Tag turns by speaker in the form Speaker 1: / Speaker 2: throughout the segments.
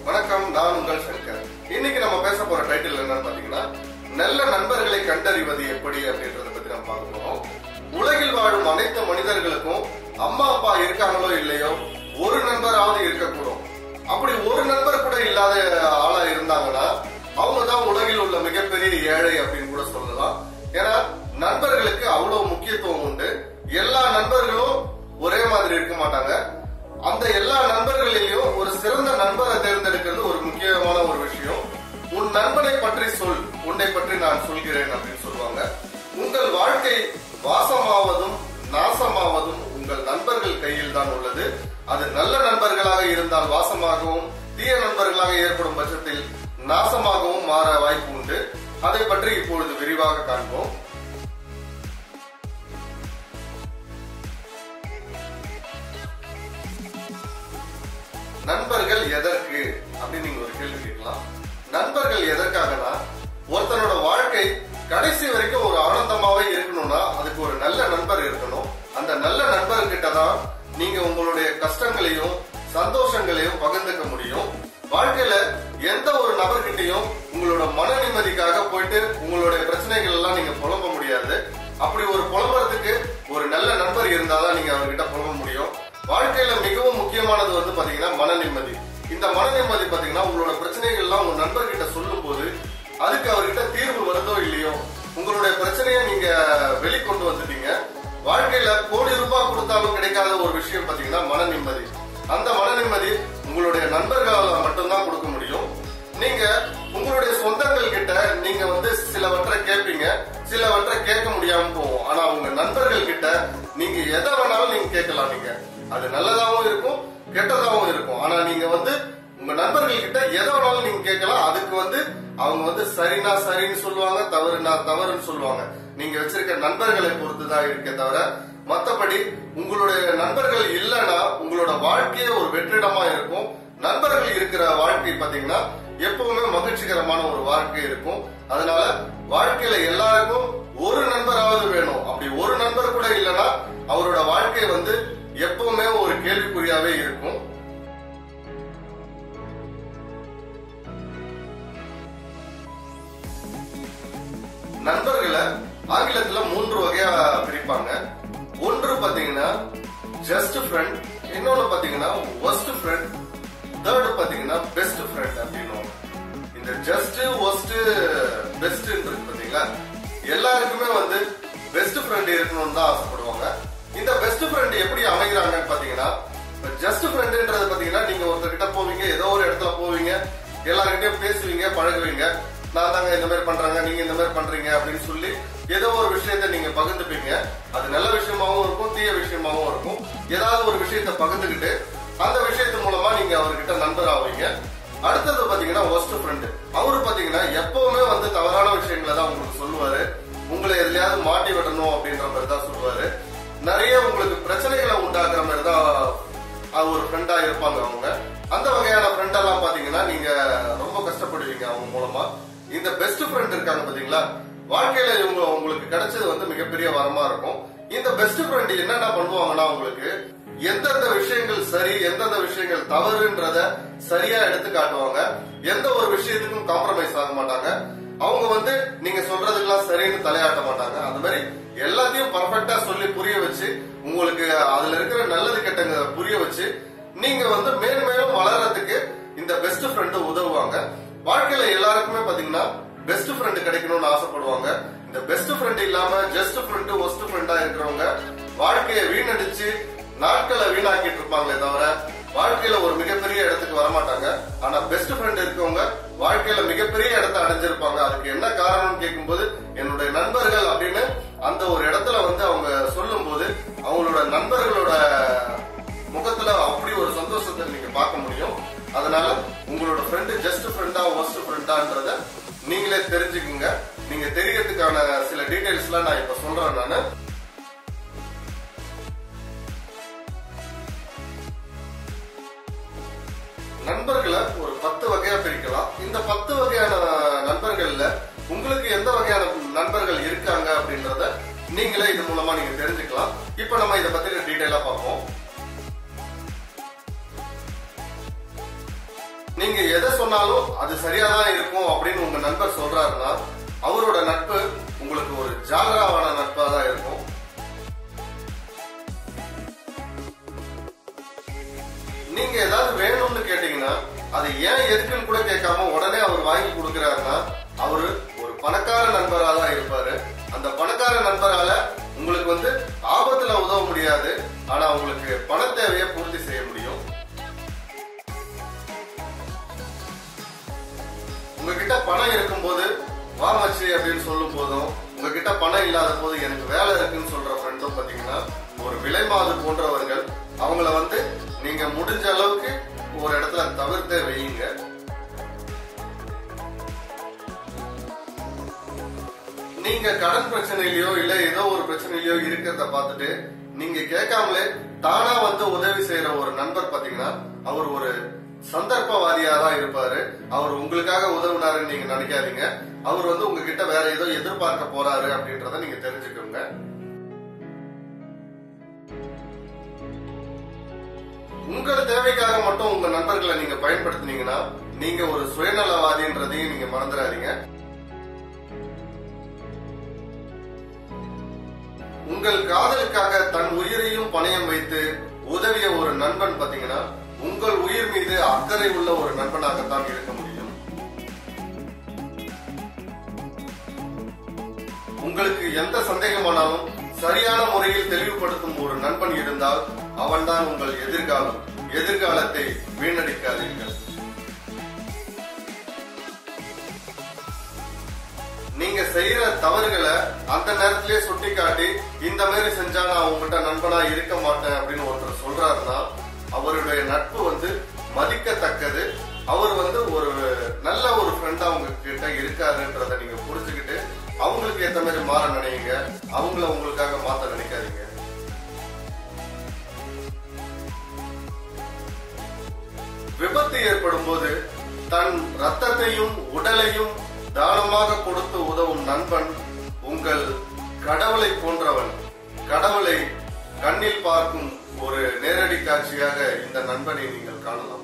Speaker 1: வணக்கம் நான் உங்கள் சங்கர் இன்னைக்கு நம்ம பேச போற டைட்டில் என்னன்னு பாத்தீங்கன்னா நல்ல நண்பர்களை கண்டறிவது எப்படி அப்படின்றத பத்தி நம்ம பார்க்க போறோம் உலகில் வாழும் அனைத்து மனிதர்களுக்கும் அம்மா அப்பா இருக்காங்களோ இல்லையோ ஒரு நண்பராவது இருக்கக்கூடும் அப்படி ஒரு நண்பர் கூட இல்லாத ஆளா இருந்தாங்கன்னா அவங்க தான் உலகில் உள்ள மிகப்பெரிய ஏழை அப்படின்னு கூட சொல்லலாம் ஏன்னா நண்பர்களுக்கு அவ்வளவு முக்கியத்துவம் உண்டு எல்லா நண்பர்களும் ஒரே மாதிரி இருக்க மாட்டாங்க அந்த எல்லா நண்பர்களிலையும் ஒரு சிறந்த நண்பரை தேர்ந்தெடுக்கிறது ஒரு முக்கியமான ஒரு விஷயம் உன் நண்பனை பற்றி சொல் உன்னை பற்றி நான் சொல்கிறேன் அப்படின்னு சொல்லுவாங்க உங்கள் வாழ்க்கை வாசமாவதும் நாசமாவதும் உங்கள் நண்பர்கள் கையில் தான் உள்ளது அது நல்ல நண்பர்களாக இருந்தால் வாசமாகவும் தீய நண்பர்களாக ஏற்படும் பட்சத்தில் நாசமாகவும் மாற வாய்ப்பு உண்டு அதை பற்றி இப்பொழுது விரிவாக காண்போம் நண்பர்கள் எதற்கு அப்படின்னு நீங்க ஒரு கேள்வி கேட்கலாம் நண்பர்கள் எதற்காகனா ஒருத்தனோட வாழ்க்கை கடைசி வரைக்கும் ஒரு ஆனந்தமாவே இருக்கணும்னா அதுக்கு ஒரு நல்ல நண்பர் இருக்கணும் அந்த நல்ல நண்பர்கிட்ட தான் நீங்க உங்களுடைய கஷ்டங்களையும் சந்தோஷங்களையும் பகிர்ந்துக்க முடியும் வாழ்க்கையில எந்த ஒரு நபர்கிட்டையும் உங்களோட மன நிம்மதிக்காக போயிட்டு உங்களுடைய பிரச்சனைகள் எல்லாம் நீங்க புலம்ப முடியாது அப்படி ஒரு புலம்புறதுக்கு ஒரு நல்ல நண்பர் இருந்தாதான் நீங்க அவர்கிட்ட புலம்ப முடியும் வாழ்க்கையில மிகவும் முக்கியமானது வந்து பாத்தீங்கன்னா மன நிம்மதி இந்த மன நிம்மதி பாத்தீங்கன்னா உங்களோட பிரச்சனைகள் எல்லாம் உங்க நண்பர்கிட்ட சொல்லும் போது அதுக்கு அவர்கிட்ட தீர்வு வருதோ இல்லையோ உங்களுடைய பிரச்சனையை நீங்க வெளிக்கொண்டு வந்துட்டீங்க வாழ்க்கையில கோடி ரூபாய் கொடுத்தாலும் கிடைக்காத ஒரு விஷயம் பாத்தீங்கன்னா மன நிம்மதி அந்த மன நிம்மதி உங்களுடைய நண்பர்களால மட்டும்தான் கொடுக்க முடியும் நீங்க உங்களுடைய சொந்தங்கள் கிட்ட நீங்க வந்து சிலவற்றை கேட்பீங்க சிலவற்றை கேட்க முடியாம போகும் ஆனா உங்க நண்பர்கள் கிட்ட நீங்க எதை வேணாலும் நீங்க கேட்கலாம் நீங்க அது நல்லதாவும் இருக்கும் கெட்டதாவும் இருக்கும் ஆனா நீங்க வந்து உங்க நண்பர்கள் கிட்ட எதை வேணாலும் நீங்க கேட்கலாம் அதுக்கு வந்து அவங்க வந்து சரினா சரின்னு சொல்லுவாங்க தவறுனா தவறுன்னு சொல்லுவாங்க நீங்க வச்சிருக்க நண்பர்களை பொறுத்துதான் இருக்கே தவிர மத்தபடி உங்களுடைய நண்பர்கள் இல்லைன்னா உங்களோட வாழ்க்கையே ஒரு வெற்றிடமா இருக்கும் நண்பர்கள் இருக்கிற வாழ்க்கை பாத்தீங்கன்னா எப்பவுமே மகிழ்ச்சிகரமான ஒரு வாழ்க்கை இருக்கும் அதனால வாழ்க்கையில எல்லாருக்கும் ஒரு நண்பராவது வேணும் அப்படி ஒரு நண்பர் கூட இல்லைன்னா அவரோட வாழ்க்கை வந்து எப்பவுமே ஒரு கேள்விக்குறியாவே இருக்கும் நண்பர்களை ஆங்கிலத்துல மூன்று வகையா பிரிப்பாங்க ஒன்று பாத்தீங்கன்னா ஜஸ்ட் ஃப்ரெண்ட் இன்னொன்னு பாத்தீங்கன்னா ஒஸ்ட் ஃப்ரெண்ட் தேர்ட் பாத்தீங்கன்னா பெஸ்ட் ஃப்ரெண்ட் அப்படின்னு இந்த ஜஸ்ட் ஒஸ்ட் பெஸ்ட் இருக்கு பாத்தீங்களா எல்லாருக்குமே வந்து பெஸ்ட் ஃப்ரெண்ட் இருக்கணும்னு தான் ஆசைப்படுவாங்க இந்த பெஸ்ட் ஃப்ரெண்ட் எப்படி அமைகிறாங்கன்னு பாத்தீங்கன்னா ஜஸ்ட் ஃப்ரெண்ட்ன்றது பாத்தீங்கன்னா நீங்க ஒருத்தர்கிட்ட போவீங்க ஏதோ ஒரு இடத்துல போவீங்க எல்லார்கிட்டயும் பேசுவீங்க பழகுவீங்க நான் தாங்க இந்த மாதிரி பண்றாங்க நீங்க இந்த மாதிரி பண்றீங்க அப்படின்னு சொல்லி ஏதோ ஒரு விஷயத்த நீங்க பகிர்ந்துப்பீங்க அது நல்ல விஷயமாவும் இருக்கும் தீய விஷயமாவும் இருக்கும் ஏதாவது ஒரு விஷயத்த பகிர்ந்துக்கிட்டு அந்த விஷயத்து மூலமா நீங்க அவர்கிட்ட நண்பர் ஆவீங்க அடுத்தது பாத்தீங்கன்னா ஒஸ்ட் ஃப்ரெண்ட் அவரு பாத்தீங்கன்னா எப்பவுமே வந்து தவறான விஷயங்களை தான் உங்களுக்கு சொல்லுவாரு உங்களை எதுலயாவது மாட்டி விடணும் அப்படின்ற மாதிரி தான் சொல்லுவாரு நிறைய உங்களுக்கு பிரச்சனைகளை உண்டாக்குற மாதிரி தான் அது ஒரு ஃப்ரெண்டா இருப்பாங்க அவங்க அந்த வகையான ஃப்ரெண்ட் எல்லாம் பாத்தீங்கன்னா நீங்க ரொம்ப கஷ்டப்படுவீங்க அவங்க மூலமா இந்த பெஸ்ட் ஃப்ரெண்ட் இருக்காங்க பாத்தீங்களா வாழ்க்கையில இவங்க உங்களுக்கு கிடைச்சது வந்து மிகப்பெரிய வரமா இருக்கும் இந்த பெஸ்ட் ஃப்ரெண்ட் என்னென்ன பண்ணுவாங்கன்னா உங்களுக்கு எந்தெந்த விஷயங்கள் சரி எந்தெந்த விஷயங்கள் தவறுன்றத சரியா எடுத்து காட்டுவாங்க எந்த ஒரு விஷயத்துக்கும் காம்ப்ரமைஸ் ஆக மாட்டாங்க அவங்க வந்து நீங்க சொல்றதுக்கெல்லாம் சரின்னு தலையாட்ட மாட்டாங்க அந்த மாதிரி எல்லாத்தையும் பர்ஃபெக்டா சொல்லி புரிய வச்சு உங்களுக்கு அதுல இருக்கிற நல்லது கெட்டங்க புரிய வச்சு நீங்க வந்து மேன்மேலும் வளர்றதுக்கு இந்த பெஸ்ட் ஃப்ரெண்டு உதவுவாங்க வாழ்க்கையில எல்லாருக்குமே பாத்தீங்கன்னா பெஸ்ட் ஃப்ரெண்டு கிடைக்கணும்னு ஆசைப்படுவாங்க இந்த பெஸ்ட் ஃப்ரெண்ட் இல்லாம ஜஸ்ட் ஃப்ரெண்டு ஒஸ்ட் ஃப்ரெண்டா இருக்கிறவங்க வாழ்க்கையை வீணடிச்சு நாட்களை வீணாக்கிட்டு இருப்பாங்களே தவிர வாழ்க்கையில ஒரு மிகப்பெரிய இடத்துக்கு வரமாட்டாங்க ஆனா பெஸ்ட் ஃப்ரெண்ட் இருக்கவங்க வாழ்க்கையில மிகப்பெரிய இடத்தை அடைஞ்சிருப்பாங்க அதுக்கு என்ன காரணம்னு கேட்கும்போது என்னுடைய நண்பர்கள் அப்படின்னு அந்த ஒரு இடத்துல வந்து அவங்க சொல்லும் போது அவங்களோட நண்பர்களோட முகத்துல அப்படி ஒரு சந்தோஷத்தை நீங்க பார்க்க முடியும் அதனால உங்களோட ஃப்ரெண்டு ஜஸ்ட் ஃப்ரெண்டா ஒஸ்ட் ஃப்ரெண்டான்றத நீங்களே தெரிஞ்சுக்குங்க நீங்க தெரியறதுக்கான சில டீடைல்ஸ் எல்லாம் நான் இப்ப சொல்றேன் நானு நண்பர்களை ஒரு பத்து வகையா பிரிக்கலாம் இந்த பத்து வகையான நண்பர்கள்ல உங்களுக்கு எந்த வகையான நண்பர்கள் இருக்காங்க அப்படின்றத நீங்களே இது மூலமா நீங்க தெரிஞ்சுக்கலாம் இப்ப நம்ம இதை பத்தி டீடைலா பார்ப்போம் நீங்க எதை சொன்னாலும் அது சரியா தான் இருக்கும் அப்படின்னு உங்க நண்பர் சொல்றாருன்னா அவரோட நட்பு உங்களுக்கு ஒரு ஜாகராவான நட்பா தான் இருக்கும் நீங்க ஏதாவது வேணும்னு கேட்டீங்கன்னா அது ஏன் எதுக்குன்னு கூட கேட்காம உடனே அவர் வாங்கி கொடுக்கறாருன்னா அவரு ஒரு பணக்கார நண்பரா தான் இருப்பாரு அந்த பணக்கார நண்பரால உங்களுக்கு வந்து ஆபத்துல உதவ முடியாது ஆனா உங்களுக்கு பண தேவையை பூர்த்தி செய்ய முடியும் உங்ககிட்ட பணம் இருக்கும்போது வா மச்சி அப்படின்னு சொல்லும் போதும் உங்ககிட்ட பணம் இல்லாத போது எனக்கு வேலை இருக்குன்னு சொல்ற ஃப்ரெண்டும் பாத்தீங்கன்னா ஒரு விலை மாது போன்றவர்கள் அவங்கள வந்து நீங்க முடிஞ்ச அளவுக்கு ஒரு இடத்துல தவிர்த்தே வையுங்க நீங்க கடன் பிரச்சனையிலயோ இல்ல ஏதோ ஒரு பிரச்சனையிலயோ இருக்கிறத பார்த்துட்டு நீங்க கேட்காமலே தானா வந்து உதவி செய்யற ஒரு நண்பர் பாத்தீங்கன்னா அவர் ஒரு சந்தர்ப்பவாதியா தான் இருப்பாரு அவர் உங்களுக்காக உதவுனாருன்னு நீங்க நினைக்காதீங்க அவர் வந்து உங்ககிட்ட வேற ஏதோ எதிர்பார்க்க போறாரு அப்படின்றத நீங்க தெரிஞ்சுக்கோங்க உங்கள் தேவைக்காக மட்டும் உங்க நண்பர்களை நீங்க பயன்படுத்தினீங்கன்னா நீங்க ஒரு சுயநலவாதின்றதையும் நீங்க மறந்துடாதீங்க உங்கள் காதலுக்காக தன் உயிரையும் பணயம் வைத்து உதவிய ஒரு நண்பன் பாத்தீங்கன்னா உங்கள் உயிர் மீது அக்கறை உள்ள ஒரு நண்பனாகத்தான் இருக்க முடியும் உங்களுக்கு எந்த சந்தேகமானாலும் சரியான முறையில் தெளிவுபடுத்தும் ஒரு நண்பன் இருந்தால் அவன்தான் உங்கள் எதிர்காலம் எதிர்காலத்தை வீணடிக்காதீர்கள் நீங்க செய்யற தவறுகளை அந்த நேரத்திலேயே சுட்டி காட்டி இந்த மாதிரி செஞ்சா நான் உங்ககிட்ட நண்பனா இருக்க மாட்டேன் அப்படின்னு ஒருத்தர் சொல்றாருன்னா அவருடைய நட்பு வந்து மதிக்கத்தக்கது அவர் வந்து ஒரு நல்ல ஒரு ஃப்ரெண்டா உங்க கிட்ட இருக்காருன்றத நீங்க புரிஞ்சுக்கிட்டு அவங்களுக்கு ஏத்த மாதிரி மாற நினைங்க அவங்கள உங்களுக்காக மாத்த நினைக்காதீங்க விபத்து ஏற்படும் போது தன் ரத்தத்தையும் உடலையும் தானமாக கொடுத்து உதவும் நண்பன் உங்கள் கடவுளை போன்றவன் கடவுளை கண்ணில் பார்க்கும் ஒரு நேரடி காட்சியாக இந்த நண்பனை நீங்கள் காணலாம்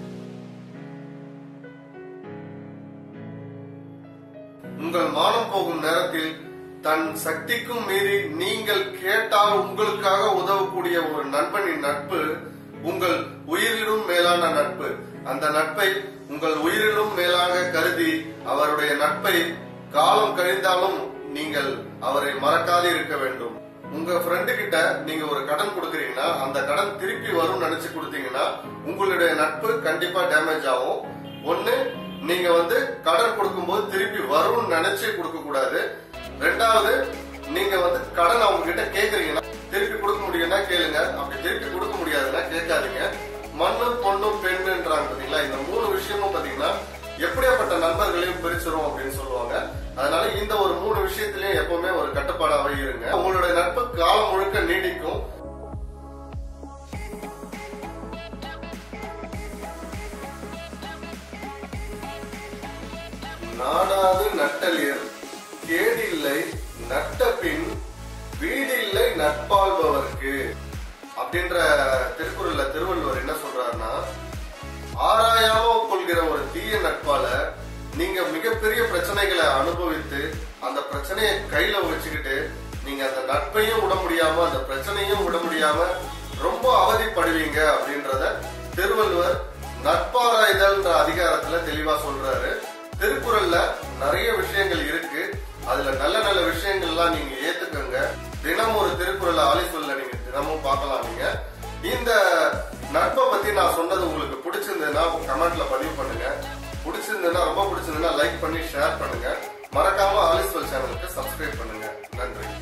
Speaker 1: உங்கள் மானம் போகும் நேரத்தில் தன் சக்திக்கும் மீறி நீங்கள் கேட்டால் உங்களுக்காக உதவக்கூடிய ஒரு நண்பனின் நட்பு உங்கள் உயிரிலும் மேலான நட்பு அந்த நட்பை உங்கள் உயிரிலும் மேலாக கருதி அவருடைய நட்பை காலம் கழிந்தாலும் நீங்கள் அவரை மறக்காது இருக்க வேண்டும் உங்க ஃப்ரெண்டு கிட்ட நீங்க ஒரு கடன் கொடுக்கறீங்கன்னா அந்த கடன் திருப்பி வரும் நினைச்சு கொடுத்தீங்கன்னா உங்களுடைய நட்பு கண்டிப்பா டேமேஜ் ஆகும் ஒண்ணு நீங்க வந்து கடன் கொடுக்கும்போது திருப்பி வரும்னு நினைச்சு கொடுக்க கூடாது ரெண்டாவது நீங்க வந்து கடன் அவங்க கிட்ட கேக்குறீங்கன்னா திருப்பி கொடுக்க முடியும்னா கேளுங்க அப்படி திருப்பி கொடுக்க முடியாதுன்னா கேட்காதீங்க மண்ணு பொண்ணு பெண்ணுன்றாங்க பாத்தீங்களா இந்த மூணு விஷயமும் பாத்தீங்கன்னா எப்படியாப்பட்ட நண்பர்களையும் பிரிச்சிரும் அப்படின்னு சொல்லுவாங்க அதனால இந்த ஒரு மூணு விஷயத்திலயும் எப்பவுமே ஒரு கட்டுப்பாடாவே இருங்க உங்களுடைய நட்பு காலம் முழுக்க நீடிக்கும் நாடாது நட்டலியர் கேடில்லை நட்ட பின் வீடில்லை நட்பாள்பவர்க்கு அப்படின்ற திருக்குறள்ல திருவள்ளுவர் என்ன சொல்றாருன்னா ஆராயாம கொள்கிற ஒரு தீய நட்பால நீங்க மிகப்பெரிய பிரச்சனைகளை அனுபவித்து அந்த பிரச்சனையை கையில வச்சுக்கிட்டு நீங்க அந்த நட்பையும் விட முடியாம அந்த பிரச்சனையும் விட முடியாம ரொம்ப அவதிப்படுவீங்க அப்படின்றத திருவள்ளுவர் நட்பாராய்தல்ன்ற அதிகாரத்துல தெளிவா சொல்றாரு திருக்குறள்ல நிறைய விஷயங்கள் இருக்கு அதுல நல்ல நல்ல விஷயங்கள்லாம் நீங்க ஏத்துக்கோங்க தினம் ஒரு திருக்குறளை ஆலி சொல்ல நீங்க தினமும் பார்க்கலாம் நீங்க இந்த நட்பை பத்தி நான் சொன்னது உங்களுக்கு பிடிச்சிருந்ததுன்னா கமெண்ட்ல பதிவு பண்ணுங்க பிடிச்சிருந்ததுன்னா ரொம்ப பிடிச்சிருந்ததுன்னா லைக் பண்ணி ஷேர் பண்ணுங்க மறக்காம ஆலிஸ்வல் சேனலுக்கு சப்ஸ்கிரைப் பண்ணுங்க நன்றி